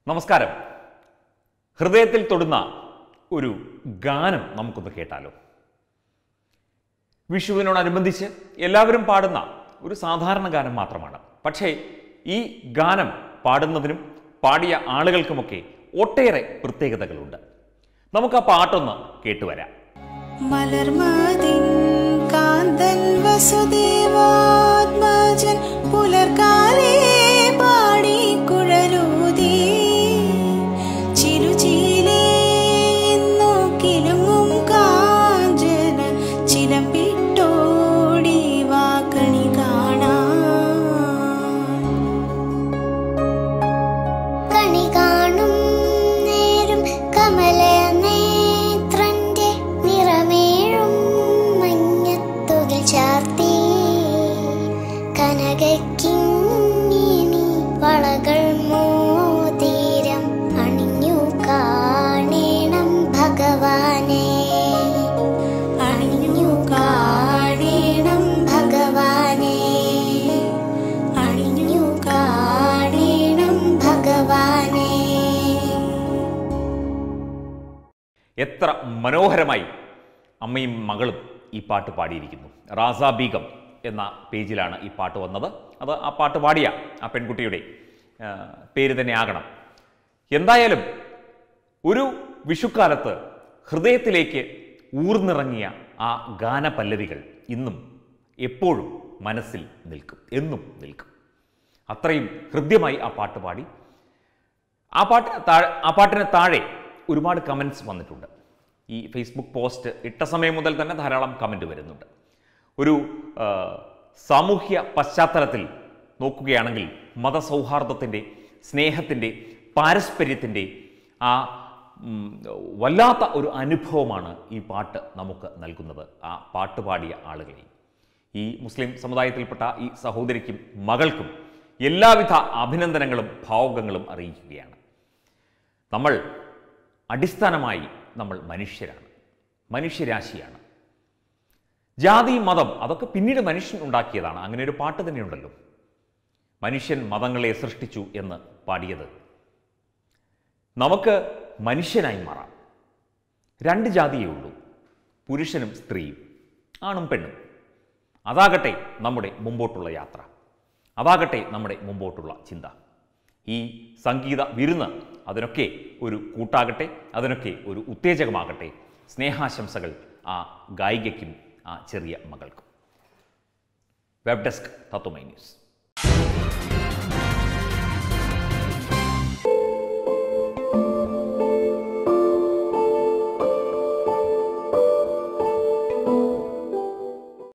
നമസ്കാരം ഹൃദയത്തിൽ തൊടുന്ന ഒരു ഗാനം നമുക്കൊന്ന് കേട്ടാലോ വിഷുവിനോടനുബന്ധിച്ച് എല്ലാവരും പാടുന്ന ഒരു സാധാരണ ഗാനം മാത്രമാണ് പക്ഷേ ഈ ഗാനം പാടുന്നതിനും പാടിയ ആളുകൾക്കുമൊക്കെ ഒട്ടേറെ പ്രത്യേകതകളുണ്ട് നമുക്ക് ആ പാട്ടൊന്ന് കേട്ടുവരാം മലർമാതിൻ കാന്തൻ വസുദേവാത്മജൻ പുലർക്കാലേ പാടി കുഴലൂതി ചിരുചീലേ ഇന്നു കിലുങ്ങും കാഞ്ചന ചിലമ്പിട്ടോടി വാക്കണി കാണാൻ കണി കാണും നേരം കമല നേത്രന്റെ നിറമേഴും മഞ്ഞത്തുകിൽ ചാർത്തി കനകക്കിങ്ങിണി വളകൾ മോതിരം അണിഞ്ഞു കാണേണം ഭഗവാനെ അണിഞ്ഞു കാണേണം ഭഗവാനെ അണിഞ്ഞു കാണേണം ഭഗവാനെ എത്ര മനോഹരമായി അമ്മയും മകളും ഈ പാട്ട് പാടിയിരിക്കുന്നു റാസ ബീഗം എന്ന പേജിലാണ് ഈ പാട്ട് വന്നത് അത് ആ പാട്ട് പാടിയ ആ പെൺകുട്ടിയുടെ ആ, പേര് തന്നെ ആകണം എന്തായാലും ഒരു വിഷുക്കാലത്ത് ഹൃദയത്തിലേക്ക് ഊർന്നിറങ്ങിയ ആ ഗാനപല്ലവികൾ ഇന്നും എപ്പോഴും മനസ്സിൽ നിൽക്കും എന്നും നിൽക്കും അത്രയും ഹൃദ്യമായി ആ പാട്ട് പാടി ആ പാട്ട് താഴെ ആ പാട്ടിന് താഴെ ഒരുപാട് കമൻസ് വന്നിട്ടുണ്ട് ഈ ഫേസ്ബുക്ക് പോസ്റ്റ് ഇട്ട സമയം മുതൽ തന്നെ ധാരാളം കമൻറ്റ് വരുന്നുണ്ട് ഒരു ആ, സാമൂഹ്യ പശ്ചാത്തലത്തിൽ നോക്കുകയാണെങ്കിൽ മതസൗഹാർദ്ദത്തിൻ്റെ സ്നേഹത്തിൻ്റെ പാരസ്പര്യത്തിൻ്റെ ആ ഉം, വല്ലാത്ത ഒരു അനുഭവമാണ് ഈ പാട്ട് നമുക്ക് നൽകുന്നത് ആ പാട്ട് പാടിയ ആളുകളെ ഈ മുസ്ലിം സമുദായത്തിൽപ്പെട്ട ഈ സഹോദരിക്കും മകൾക്കും എല്ലാവിധ അഭിനന്ദനങ്ങളും ഭാവുകങ്ങളും അറിയിക്കുകയാണ് നമ്മൾ അടിസ്ഥാനമായി നമ്മൾ മനുഷ്യരാണ് മനുഷ്യരാശിയാണ് ജാതി മതം അതൊക്കെ പിന്നീട് മനുഷ്യൻ ഉണ്ടാക്കിയതാണ് അങ്ങനെ ഒരു പാട്ട് തന്നെയുണ്ടല്ലോ മനുഷ്യൻ മതങ്ങളെ സൃഷ്ടിച്ചു എന്ന് പാടിയത് നമുക്ക് മനുഷ്യനായി മാറാം രണ്ട് ജാതിയേ ഉള്ളൂ പുരുഷനും സ്ത്രീയും ആണും പെണ്ണും അതാകട്ടെ നമ്മുടെ മുമ്പോട്ടുള്ള യാത്ര അതാകട്ടെ നമ്മുടെ മുമ്പോട്ടുള്ള ചിന്ത ഈ സംഗീത വിരുന്ന് അതിനൊക്കെ ഒരു കൂട്ടാകട്ടെ അതിനൊക്കെ ഒരു ഉത്തേജകമാകട്ടെ സ്നേഹാശംസകൾ ആ ഗായികയ്ക്കും ആ ചെറിയ മകൾക്കും വെബ് ഡെസ്ക് തത്വമൈ ന്യൂസ്